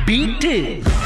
beat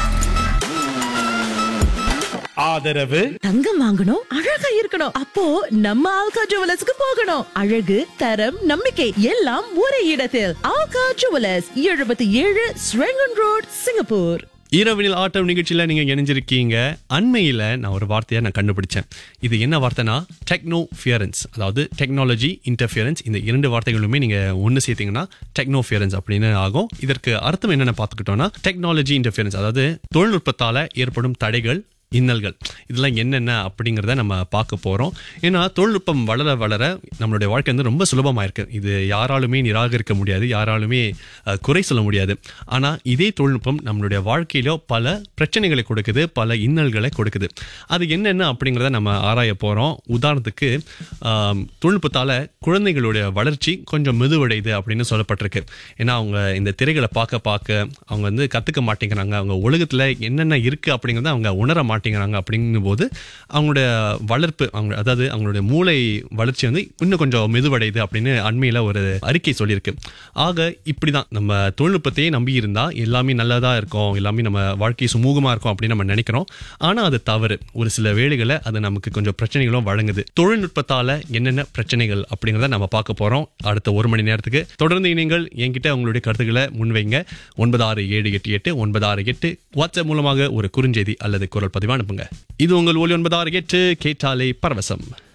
ஆதரவு தங்கம் வாங்கணும் அழகா இருக்கணும் அப்போ நம்ம ஆல்கா ஜுவலர்ஸ்க்கு போகணும் அழகு தரம் நம்பிக்கை எல்லாம் ஒரே இடத்தில் ஆல்கா ஜுவலர்ஸ் எழுபத்தி ஏழு ஸ்ரெங்கன் ரோட் சிங்கப்பூர் இரவினில் ஆட்டம் நிகழ்ச்சியில் நீங்கள் இணைஞ்சிருக்கீங்க அண்மையில் நான் ஒரு வார்த்தையை நான் கண்டுபிடிச்சேன் இது என்ன வார்த்தைனா டெக்னோ ஃபியரன்ஸ் அதாவது டெக்னாலஜி இன்டர்ஃபியரன்ஸ் இந்த இரண்டு வார்த்தைகளுமே நீங்கள் ஒன்று சேர்த்தீங்கன்னா டெக்னோ ஃபியரன்ஸ் அப்படின்னு ஆகும் இதற்கு அர்த்தம் என்னென்ன பார்த்துக்கிட்டோம்னா டெக்னாலஜி இன்டர்ஃபியரன்ஸ் அதாவது தொழில்நுட்பத்தால் ஏற்படும் தடைகள் இன்னல்கள் இதெல்லாம் என்னென்ன அப்படிங்கிறத நம்ம பார்க்க போகிறோம் ஏன்னா தொழில்நுட்பம் வளர வளர நம்மளுடைய வாழ்க்கை வந்து ரொம்ப சுலபமாக இருக்கு இது யாராலுமே நிராகரிக்க முடியாது யாராலுமே அஹ், குறை சொல்ல முடியாது ஆனால் இதே தொழில்நுட்பம் நம்மளுடைய வாழ்க்கையில பல பிரச்சனைகளை கொடுக்குது பல இன்னல்களை கொடுக்குது அது என்னென்ன அப்படிங்கிறத நம்ம ஆராய போகிறோம் உதாரணத்துக்கு ஆம், தொழில்நுட்பத்தால் குழந்தைகளுடைய வளர்ச்சி கொஞ்சம் மெதுவடையுது அப்படின்னு சொல்லப்பட்டிருக்கு ஏன்னா அவங்க இந்த திரைகளை பார்க்க பார்க்க அவங்க வந்து கற்றுக்க மாட்டேங்கிறாங்க அவங்க உலகத்தில் என்னென்ன இருக்குது அப்படிங்கிறத அவங்க உணர மாட்டேங்கிறாங்க அப்படிங்கும் போது அவங்களோட வளர்ப்பு அவங்க அதாவது அவங்களுடைய மூளை வளர்ச்சி வந்து இன்னும் கொஞ்சம் மெதுவடையுது அப்படின்னு அண்மையில் ஒரு அறிக்கை சொல்லியிருக்கு ஆக இப்படி தான் நம்ம தொழில்நுட்பத்தையே நம்பி இருந்தால் எல்லாமே நல்லதாக இருக்கும் எல்லாமே நம்ம வாழ்க்கை சுமூகமாக இருக்கும் அப்படின்னு நம்ம நினைக்கிறோம் ஆனால் அது தவறு ஒரு சில வேளைகளை அது நமக்கு கொஞ்சம் பிரச்சனைகளும் வழங்குது தொழில்நுட்பத்தால் என்னென்ன பிரச்சனைகள் அப்படிங்கிறத நம்ம பார்க்க போகிறோம் அடுத்த ஒரு மணி நேரத்துக்கு தொடர்ந்து நீங்கள் என்கிட்ட உங்களுடைய கருத்துக்களை முன்வைங்க ஒன்பது ஆறு ஏழு எட்டு எட்டு ஒன்பது ஆறு எட்டு வாட்ஸ்அப் மூலமாக ஒரு குறுஞ்செய்தி அல்லது குரல் பதிவு அனுப்புங்க இது உங்கள் ஒலி ஒன்பது ஆறு எட்டு கேட்டாலே பரவசம்